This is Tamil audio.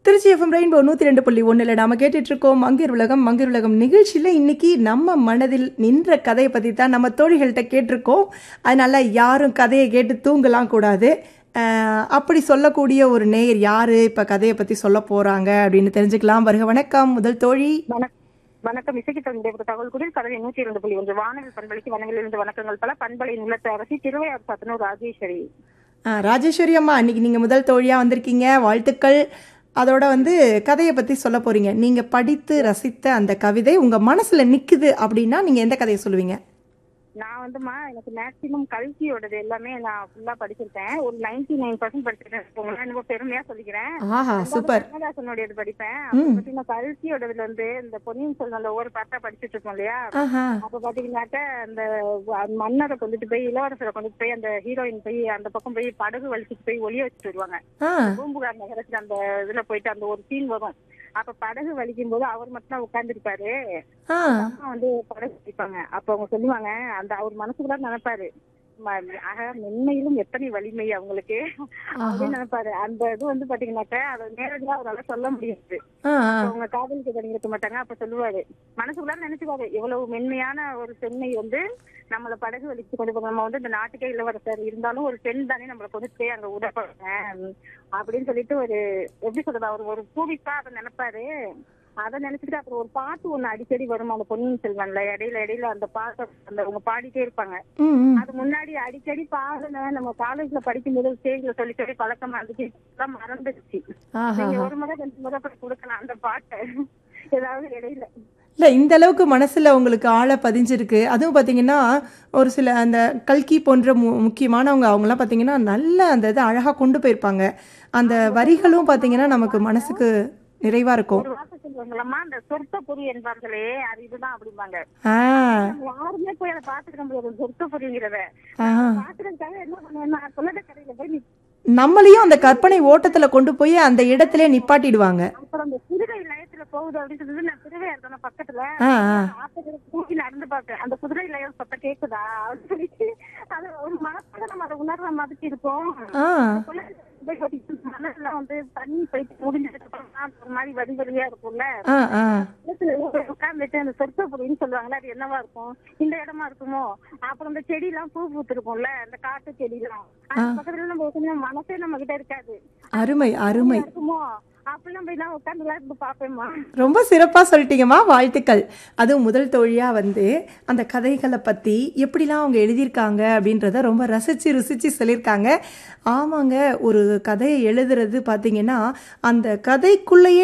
திருச்சி எஃப்எம் ரெயின்போ நூற்றி ரெண்டு புள்ளி ஒன்றில் நாம கேட்டுட்டு இருக்கோம் மங்கர் உலகம் மங்கர் உலகம் நிகழ்ச்சியில் இன்னைக்கு நம்ம மனதில் நின்ற கதையை பற்றி தான் நம்ம தோழிகள்கிட்ட கேட்டிருக்கோம் அதனால யாரும் கதையை கேட்டு தூங்கலாம் கூடாது அஹ், அப்படி சொல்லக்கூடிய ஒரு நேயர் யாரு இப்போ கதையை பற்றி சொல்ல போறாங்க அப்படின்னு தெரிஞ்சுக்கலாம் வருக வணக்கம் முதல் தோழி வணக்- வணக்கம் இசைக்கு தகுந்த தகவல் குடில் கதவை நூற்றி இரண்டு புள்ளி ஒன்று வானவில் பண்பளிக்கு வனங்களில் இருந்து வணக்கங்கள் பல பண்பலை நிலத்த அரசி திருவையார் சத்தனூர் ராஜேஸ்வரி அஹ், ராஜேஸ்வரி அம்மா இன்னைக்கு நீங்கள் முதல் தோழியாக வந்திருக்கீங்க வாழ்த்துக்கள் அதோட வந்து கதையை பற்றி சொல்ல போறீங்க நீங்கள் படித்து ரசித்த அந்த கவிதை உங்கள் மனசில் நிற்குது அப்படின்னா நீங்கள் எந்த கதையை சொல்லுவீங்க நான் வந்துமா எனக்கு மேக்சிமம் கல்வியோடது எல்லாமே நான் ஃபுல்லா படிச்சிருக்கேன் ஒரு நைன்டி நைன் பர்சன்ட் படிச்சிருக்கேன் வச்சுக்கோங்களேன். ரொம்ப பெருமையா சொல்லிக்கிறேன் ஆஹா சூப்பர் கண்ணதாசனுடையது படிப்பேன் அப்புறம் பாத்தீங்கன்னா கல்வியோடதுல வந்து இந்த பொன்னியின் செல்வன்ல ஒவ்வொரு பாட்டா படிச்சிட்டு இருக்கோம் இல்லையா ஆஹா அப்ப பாத்தீங்கன்னாக்க அந்த வ- மன்னரை கொண்டுட்டு போய் இளவரசரை கொண்டுட்டு போய் அந்த ஹீரோயின் போய் அந்த பக்கம் போய் படகு வலிச்சுட்டு போய் ஒளிய வச்சுட்டு வருவாங்க ஆ பூம்புகார் நகரத்துல அந்த இதுல போயிட்டு அந்த ஒரு சீன் வரும் அப்ப படகு வலிக்கும் போது அவர் மட்டும் தான் உட்கார்ந்துருப்பாரு ஆ அம்மா வந்து படகு வலிப்பாங்க அப்ப அவங்க சொல்லுவாங்க அந்த அவர் மனசுக்குள்ள நினைப்பாரு ம- ஆக மென்மையிலும் எத்தனை வலிமை அவங்களுக்கு அப்படின்னு நினைப்பாரு அந்த இது வந்து பாத்தீங்கன்னாக்க அதை நேரடியா அவரால சொல்ல முடியாது ஆ ஆ. அவங்க காதலிக்க பண்ணிருக்க மாட்டாங்க அப்ப சொல்லுவாரு மனசுக்குள்ள நினைச்சுப்பாரு எவ்வளவு மென்மையான ஒரு பெண்ணை வந்து நம்மள படகு வலிச்சு கொண்டு போங்க நம்ம வந்து இந்த நாட்டுக்கே இளவரசர் இருந்தாலும் ஒரு பெண் தானே நம்மள கொண்டு போய் அங்க உதப்பாங்க அப்படின்னு சொல்லிட்டு ஒரு எப்படி சொல்றது அவர் ஒரு பூவிப்பா அதை நினைப்பாரு அதை நினைச்சுட்டு அப்புறம் ஒரு பாட்டு ஒண்ணு அடிக்கடி வரும் அந்த பொன்னியின் செல்வன்ல இடையில இடையில அந்த பாட்டை அந்த அவங்க பாடிட்டே இருப்பாங்க ம் ம். அது முன்னாடி அடிக்கடி பாடுன நம்ம காலேஜ்ல படிக்கும்போது ஸ்டேஜ்ல சொல்லி சொல்லி பழக்கமா இருந்துச்சு இப்பெல்லாம் மறந்துடுச்சு ஆஹா நீங்க ஒரு முறை ரெண்டு முறை போய் கொடுக்கலாம் அந்த பாட்டை ஏதாவது இடையில இல்லை இந்த அளவுக்கு மனசில் உங்களுக்கு ஆழ பதிஞ்சிருக்கு அதுவும் பார்த்தீங்கன்னா ஒரு சில அந்த கல்கி போன்ற மு முக்கியமானவங்க அவங்களாம் பார்த்தீங்கன்னா நல்ல அந்த இதை அழகாக கொண்டு போயிருப்பாங்க அந்த வரிகளும் பார்த்தீங்கன்னா நமக்கு மனசுக்கு நிறைவாக இருக்கும் ஒரு வார்த்தை சொல்லுவாங்களம்மா அந்த சொர்க்க பொறி என்பார்களே அது இதுதான் அப்படிம்பாங்க ஆ நம்ம யாருமே போய் அதை பாத்துக்க முடியாது சொர்க்க பொறிங்கிறத ஆ பாக்குறதுக்காக என்ன பண்ணுவேன்னா கொள்ளட கடையில போய் நிப்பேன். நம்மளையும் அந்த கற்பனை ஓட்டத்தில் கொண்டு போய் அந்த இடத்துல நிப்பாட்டிடுவாங்க அப்புறம் அந்த குதிரை லயத்துல போகுது அப்படின்னு சொல்லிட்டு நான் திருவையா இருக்கேன் பக்கத்துல ஆ ஆ ஆத்தத்துல தூக்கி நடந்து பார்த்தேன் அந்த குதிரை லயம் சத்தம் கேக்குதா அப்படின்னு சொல்லிட்டு அது ஒரு மனசுல நம்ம அதை உணர்ற மாதிரி இருக்கும் ஆ மனசுல வந்து தண்ணி போயிட்டு முடிஞ்சதுக்கு அப்புறம் தான் ஒரு மாதிரி வரி வரியா இருக்கும்ல ஆ ஆ உட்கார்ந்துட்டு அந்த சொர்க்க பொடின்னு சொல்லுவாங்கல்ல அது என்னவா இருக்கும் இந்த இடமா இருக்குமோ அப்புறம் இந்த செடி எல்லாம் பூ பூத்திருக்கும்ல அந்த காட்டு செடி எல்லாம் அது பக்கத்துல நம்ம கொஞ்சம் மனசே நம்ம கிட்ட இருக்காது அருமை அருமை இருக்குமோ அப்படிலாம் போய் நான் உட்கார்ந்து இருந்து பாப்பேம்மா ரொம்ப சிறப்பாக சொல்லிட்டீங்கம்மா வாழ்த்துக்கள் அதுவும் முதல் தோழியாக வந்து அந்த கதைகளை பற்றி எப்படிலாம் அவங்க எழுதியிருக்காங்க அப்படின்றத ரொம்ப ரசித்து ருசித்து சொல்லியிருக்காங்க ஆமாங்க ஒரு கதையை எழுதுறது பார்த்தீங்கன்னா அந்த கதைக்குள்ளேயே